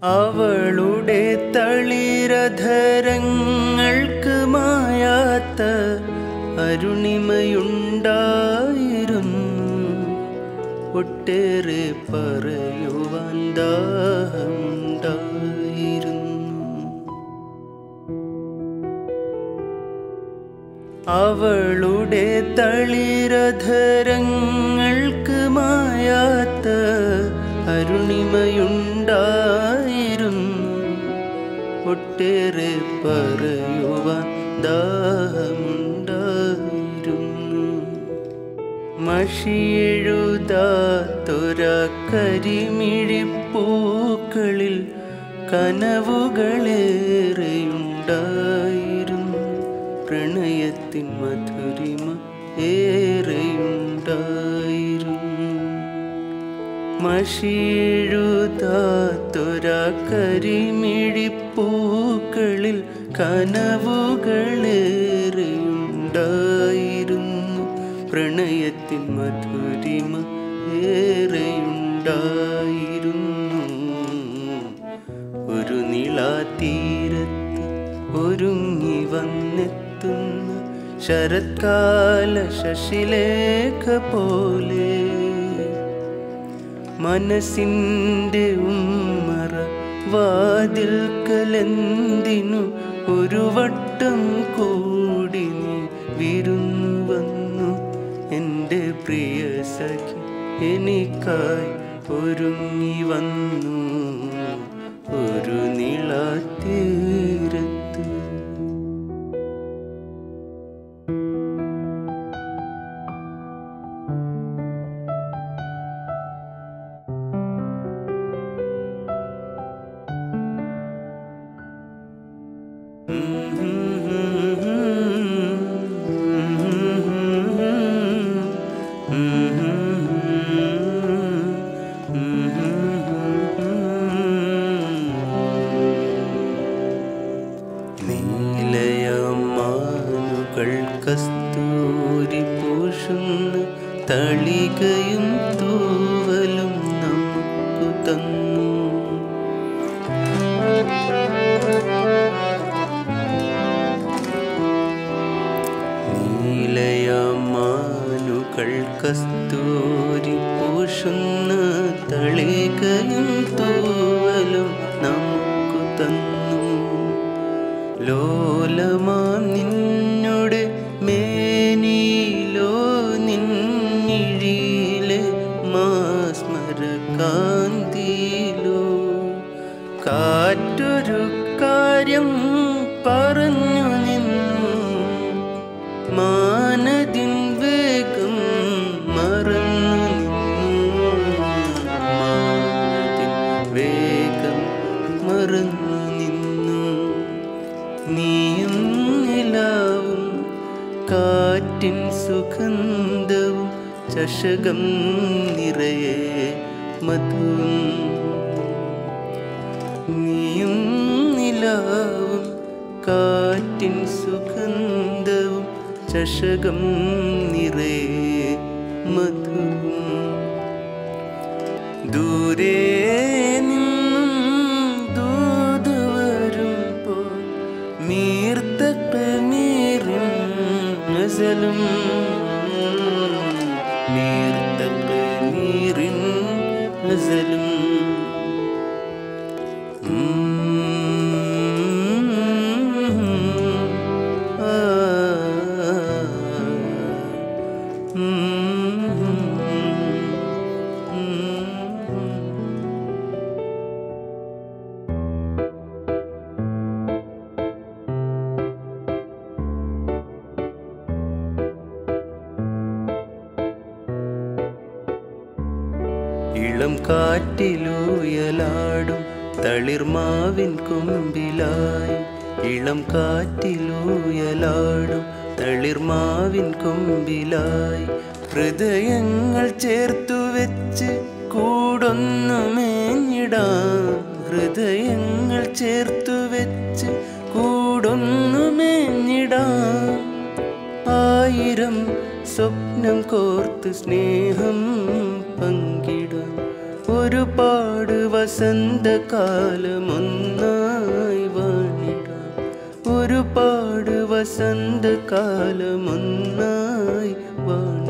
അവളുടെ തളിരധരങ്ങൾക്ക് മായാത്ത അരുണിമയുണ്ടായിരുന്നു ഒട്ടേറെ പറയുവാൻ ദാഹമുണ്ടായിരുന്നു അവളുടെ തളിരധരങ്ങൾക്ക് മായാത്ത അരുണിമയുണ്ടായിരുന്നു ഒട്ടേറെ പറയുവാൻ ദാഹമുണ്ടായിരുന്നു മഷിയെഴുതാത്തൊര കരിമിഴിപ്പൂക്കളിൽ കനവുകളേറെയുണ്ടായിരുന്നു പ്രണയത്തിൻ മധുരിമ ഏറെയുണ്ടായിരുന്നു മഷിയെഴുതാത്തൊര കരിമിഴിപ്പൂക്കളിൽ കനവുകളേറെയുണ്ടായിരുന്നു പ്രണയത്തിൻ മധുരിമ ഏറെയുണ്ടായിരുന്നു ഒരു നിളാതീരത്ത് ഒരുങ്ങി വന്നെത്തുന്ന ശരത്കാല ശശിലേഖ പോലെ മനസ്സിൻ്റെ ഉമ്മറ വാതിൽക്കലെന്തിനു ഒരു വട്ടം കൂടി നീ വിരുന്നു വന്നു എൻ്റെ പ്രിയ സഖി എനിക്കായി ഒരുങ്ങി വന്നു ഒരു നിളാതീരത്ത് നീലയമാനുകൾ കസ്തൂരി പൂഷുന്ന തളികയും തൂവലും നമുക്കു തന്നു നീലയമാനുകൾ കസ്തൂരി പൂഷുന്ന തളികയും തൂവലും നമുക്കു തന്നു ലോലമാം നിന്നോട് മേനിയിലോ നിന്നിഴിയിലെ മാസ്മര കാന്തിയിലോ കാറ്റൊരു കാര്യം പറഞ്ഞു നിന്നു മാനതിൻ വേഗം മറന്നു നിന്നു മാനതിൻ വേഗം മറന്നു നിന്നു നീയും നിലാവും കാറ്റിൻ സുഗന്ധവും ചഷകം നിറയെ മധുവും നീയും നിലാവും കാറ്റിൻ സുഗന്ധവും ചഷകം നിറയെ മധുവും ദൂരെ നിന്നും ദൂത് വരുമ്പോൾ മീർത്ത കണ്ണീരിൻ നസലും മീർത്ത കണ്ണീരിൻ നസലും ഇളം കാറ്റിലൂയലാടും തളിർമാവിൻ കൊമ്പിലായി ഇളം കാറ്റിലൂയലാടും തളിർമാവിൻ കൊമ്പിലായി ഹൃദയങ്ങൾ ചേർത്തു വെച്ച് കൂടൊന്നു മേഞ്ഞിടാം ഹൃദയങ്ങൾ ചേർത്തു വെച്ച് കൂടൊന്നു മേഞ്ഞിടാം ആയിരം സ്വപ്നം കോർത്ത് സ്നേഹം പങ്കിടാം ഒരുപാട് വസന്തകാലമൊന്നായി വാണിടാം ഒരുപാട് വസന്തകാലമൊന്നായി വാണിടാം